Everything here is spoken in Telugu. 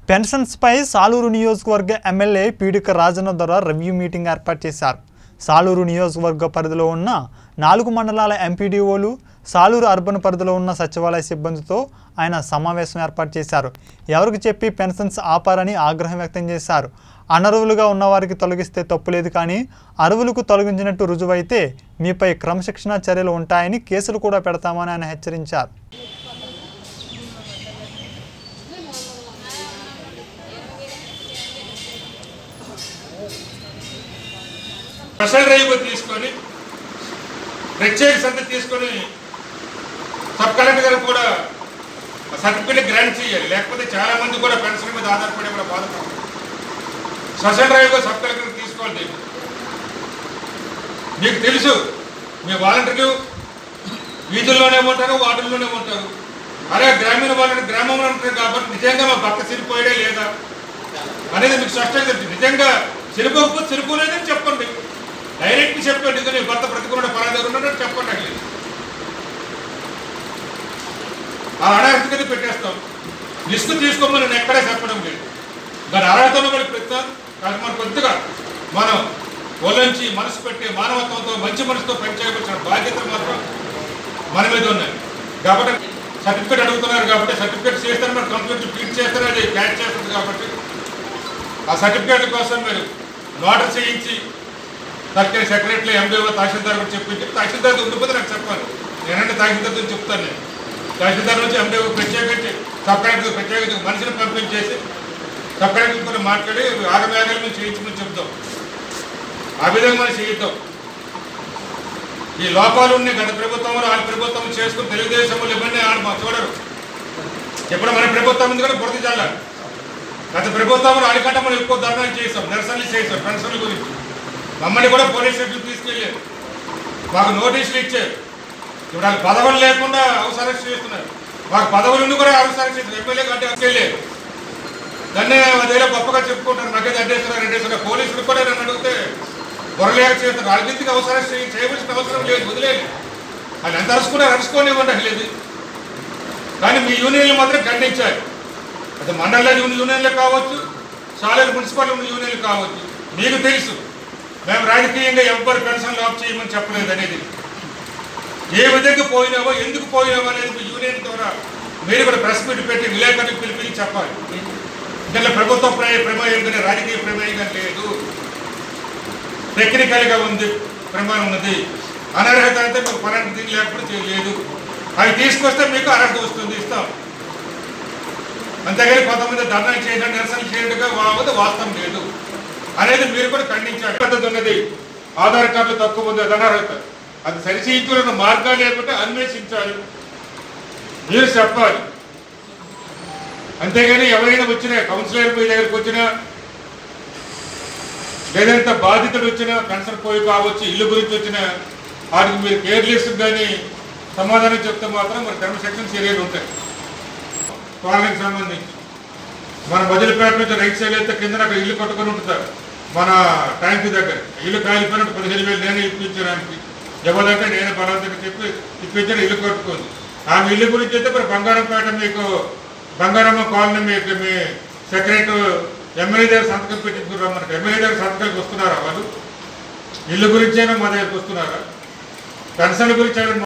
పెన్షన్స్పై సాలూరు నియోజకవర్గ ఎమ్మెల్యే పీడిక రాజన్న ద్వారా రివ్యూ మీటింగ్ ఏర్పాటు చేశారు సాలూరు నియోజకవర్గ పరిధిలో ఉన్న నాలుగు మండలాల ఎంపీడీఓలు సాలూరు అర్బన్ పరిధిలో ఉన్న సచివాలయ సిబ్బందితో ఆయన సమావేశం ఏర్పాటు చేశారు ఎవరికి చెప్పి పెన్షన్స్ ఆపారని ఆగ్రహం వ్యక్తం చేశారు అనర్హులుగా ఉన్నవారికి తొలగిస్తే తప్పులేదు కానీ అర్హులకు తొలగించినట్టు రుజువైతే మీపై క్రమశిక్షణ చర్యలు ఉంటాయని కేసులు కూడా పెడతామని ఆయన హెచ్చరించారు స్పెషల్ డ్రైవ్ తీసుకొని ప్రత్యేక శ్రద్ధ తీసుకొని సబ్ కలెక్టర్ గారు కూడా సర్టిఫికేట్ గ్రాంట్ చేయాలి లేకపోతే చాలా మంది కూడా పెన్షన్ మీద ఆధారపడి కూడా బాధపడతారు స్పెషల్ డ్రైవ్ సబ్ కలెక్టర్ తీసుకోవాలి దీన్ని. మీకు తెలుసు మీ వాలంటీర్లు వీధుల్లోనే ఉంటారు వార్డుల్లోనే ఉంటారు అరే గ్రామీణ వాలంటీర్ గ్రామంలో ఉంటారు కాబట్టి నిజంగా మా భర్త చనిపోయాడే లేదా అనేది మీకు స్పష్టంగా తెలుసు నిజంగా చనిపోకపోతే చనిపోలేదని చెప్పండి డైరెక్ట్ చెప్పండి ఇదిగో నీ భర్త బ్రతికున్నాడు పలా దగ్గర ఉన్నాడు చెప్పండి అట్లా ఆ అనార్థకత పెట్టేస్తాం లిస్టు తీసుకోమని నేను ఎక్కడా చెప్పడం లేదు దాని అర్హతను కూడా పెడతాం కానీ మనం కొద్దిగా మనం ఒళ్ళంచి మనసు పెట్టి మానవత్వంతో మంచి మనసుతో పనిచేయవలసిన బాధ్యతలు మాత్రం మన మీద ఉన్నాయి కాబట్టి సర్టిఫికేట్ అడుగుతున్నారు కాబట్టి సర్టిఫికేట్ చేస్తారు మరి కంప్యూటర్ ఫీడ్ చేస్తారు అది క్యాచ్ చేస్తుంది కాబట్టి ఆ సర్టిఫికేట్ కోసం మీరు నోటర్ చేయించి తక్కిన సెక్రటరీ ఎంబీఓ తహసీల్దార్ కూడా చెప్పించి తహసీల్దార్ ఉండిపోతే నాకు చెప్పాలి నేనంటే తహసీల్దార్ గురించి చెప్తాను నేను తహసీల్దార్ నుంచి ఎంబీఓ ప్రత్యేకించి సబ్ కలెక్టర్ ప్రత్యేకించి మనిషిని పంపించేసి సబ్ కలెక్టర్ కూడా మాట్లాడి ఆగమేఘాల నుంచి చేయించమని చెప్తాం ఆ విధంగా మనం చేయిద్దాం ఈ లోపాలు ఉన్నాయి గత ప్రభుత్వంలో వాళ్ళ ప్రభుత్వం చేసుకుని తెలుగుదేశం వాళ్ళు ఇవన్నీ ఆడ మా చూడరు ఇప్పుడు మన ప్రభుత్వం ఉంది కూడా బురద చల్లాలి గత ప్రభుత్వంలో అడిగంట మనం ఎక్కువ ధర్నాలు చేసాం నిరసనలు చేసాం పెన్షన్ల గురించి మమ్మల్ని కూడా పోలీస్ స్టేషన్ తీసుకెళ్ళారు మాకు నోటీసులు ఇచ్చారు ఇప్పుడు వాళ్ళకి పదవులు లేకుండా హౌస్ అరెస్ట్ చేస్తున్నారు మాకు పదవులు ఉండి కూడా హౌస్ అరెస్ట్ చేస్తున్నారు ఎమ్మెల్యే కంటే వెళ్ళారు దాన్ని అదేలా గొప్పగా చెప్పుకుంటారు నాకైతే అడ్డేస్తున్నారు అడ్డేస్తున్నారు పోలీసులు కూడా నన్ను అడిగితే బొరలేక చేస్తారు వాళ్ళ కిందకి హౌస్ అరెస్ట్ చేయ- చేయవలసిన అవసరం లేదు వదిలేదు వాళ్ళు ఎంత అరుచుకున్నారు అరుచుకోనివ్వండి లేదు కానీ మీ యూనియన్లు మాత్రం ఖండించాలి అది మండల యూనియన్లు కావచ్చు సాలూరు మున్సిపల్ యూనియన్లు కావచ్చు మీకు తెలుసు మేము రాజకీయంగా ఎవ్వరు పెన్షన్ లాక్ చేయమని చెప్పలేదు అనేది ఏ విధంగా పోయినావో ఎందుకు పోయినావో అనేది మీ యూనియన్ ద్వారా మీరు కూడా ప్రెస్ మీట్ పెట్టి విలేకరులకు పిలిపించి చెప్పాలి దీనిలో ప్రభుత్వ ప్రమే ప్రమేయం కానీ రాజకీయ ప్రమేయం కానీ లేదు టెక్నికల్గా ఉంది ప్రమాణం ఉన్నది అనర్హత అయితే మీకు పలాంటి దీని లేకపోతే చేయలేదు అవి తీసుకొస్తే మీకు అర్హత వస్తుంది ఇస్తాం అంతేగాని కొంతమంది ధర్నా చేయడం నిరసన చేయడంగా వావదు వాస్తవం లేదు అనేది మీరు కూడా ఖండించాలి పద్ధతి ఉన్నది ఆధార్ కార్డులు తక్కువ ఉంది అది అనర్హత అది సరిచేయించుకున్న మార్గాలు లేకుంటే అన్వేషించాలి మీరు చెప్పాలి అంతేగాని ఎవరైనా వచ్చినా కౌన్సిలర్ మీ దగ్గరికి వచ్చినా లేదంటే బాధితుడు వచ్చినా పెన్షన్ పోయి కావచ్చు ఇల్లు గురించి వచ్చినా వాటికి మీరు కేర్లెస్ కానీ సమాధానం చెప్తే మాత్రం మరి క్రమశిక్షణ చర్యలు ఉంటాయి పాలనకి సంబంధించి మన బదిలిపేట నుంచి రైట్ సైడ్ అయితే కింద అక్కడ ఇల్లు కట్టుకొని ఉంటారు మన ట్యాంక్ దగ్గర ఇల్లు కాలిపోయినట్టు పదిహేను వేలు నేనే ఇప్పించడానికి ఎవరంటే నేను బలవంతంగా చెప్పి ఇప్పించాను ఇల్లు కట్టుకుంది ఆమె ఇల్లు గురించి అయితే మరి బంగారంపేట మీకు బంగారమ్మ కాలనీ మీకు మీ సెక్రటరీ ఎమ్మెల్యే దగ్గర సంతకం పెట్టించుకున్నారు మనకి ఎమ్మెల్యే దగ్గర సంతకాలకు వస్తున్నారా వాళ్ళు ఇల్లు గురించైనా మా దగ్గరకు వస్తున్నారా పెన్షన్ల గురించి ఎవరైనా